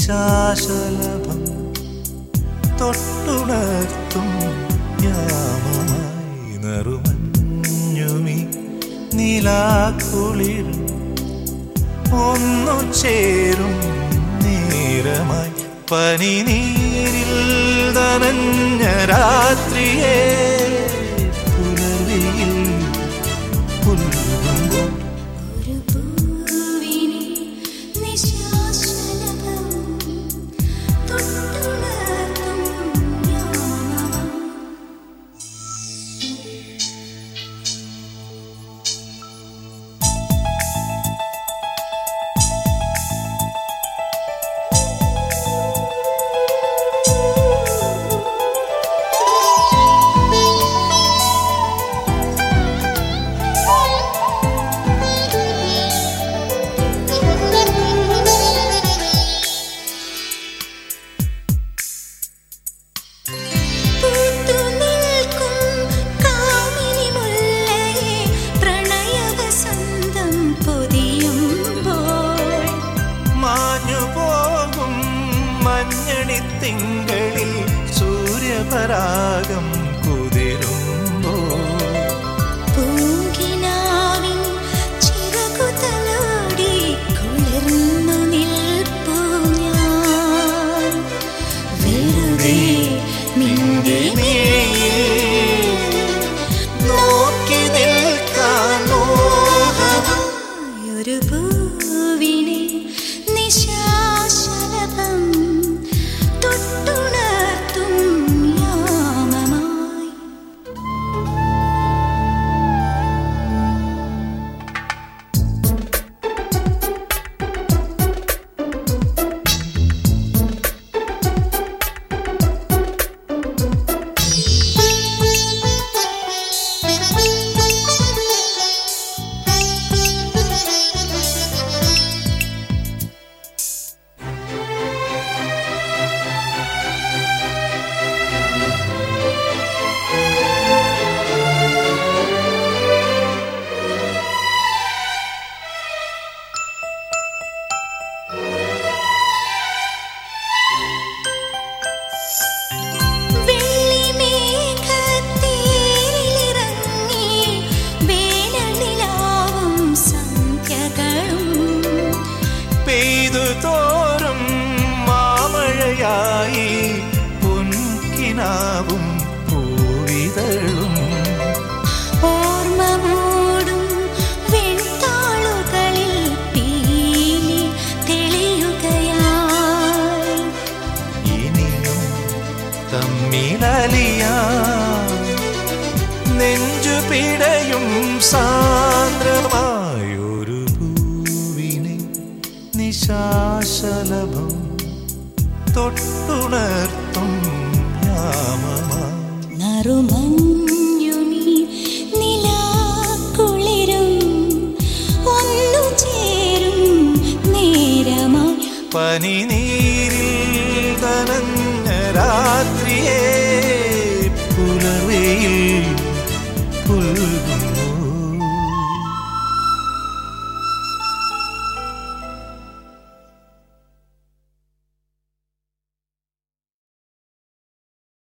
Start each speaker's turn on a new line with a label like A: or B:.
A: നിശാശലഭം തൊട്ടുണർത്തും യാമമായി നറുമഞ്ഞുമി നിലാക്കുളിരും ഒന്നു ചേരും നേരമായി പനിനീരിൽ നനഞ്ഞ രാത്രിയെ പുലരിയിൽ പുൽകുമ്പോൾ
B: ഒരു പൂവിനെ നിശാശലഭം തൊട്ടുണർത്തും യാമമായി പൂത്തുനിൽക്കും കാമിനി മുല്ലയെ പ്രണയവസന്തം പൊതിയുമ്പോൾ
A: മാഞ്ഞു പോകും മഞ്ഞണി തിങ്കളിൽ സൂര്യപരാഗം കുതിരുമ്പോൾ
B: പൂങ്കിനാവിൻ ചിറകുതലോടി കുളിർന്നു നിൽപ്പു ഞാൻ വെറുതെ നിന്റെ
A: നോക്കി നിൽക്കാൻ മോഹം
B: ഒരു പൂവിനെ നിശാശലഭം തൊട്ടുണർത്തും യാമമായി വെള്ളിമേഘത്തേരിലിറങ്ങി വേനലിലാവും സന്ധ്യകളും
A: പെയ്തു തോറും മാമഴയായി പൊൻകിനാവും പൂവിതളും
B: ഓർമ്മ മൂടും വെൺതാളുകളിൽ പീലി തെളിയുകയായി
A: ഇനിയും തമ്മിലലിയാ നെഞ്ചു പിടയും സാന്ദ്രമായൊരു പൂവിനെ നിശാശലഭം തൊട്ടുണർത്തും യാമമായി
B: നറുമഞ്ഞുമി നിലാക്കുളിരും ഒന്നു ചേരും നേരമായി
A: പനിനീരിൽ നനഞ്ഞ രാത്രിയെ പുലർവയിൽ പുൽകും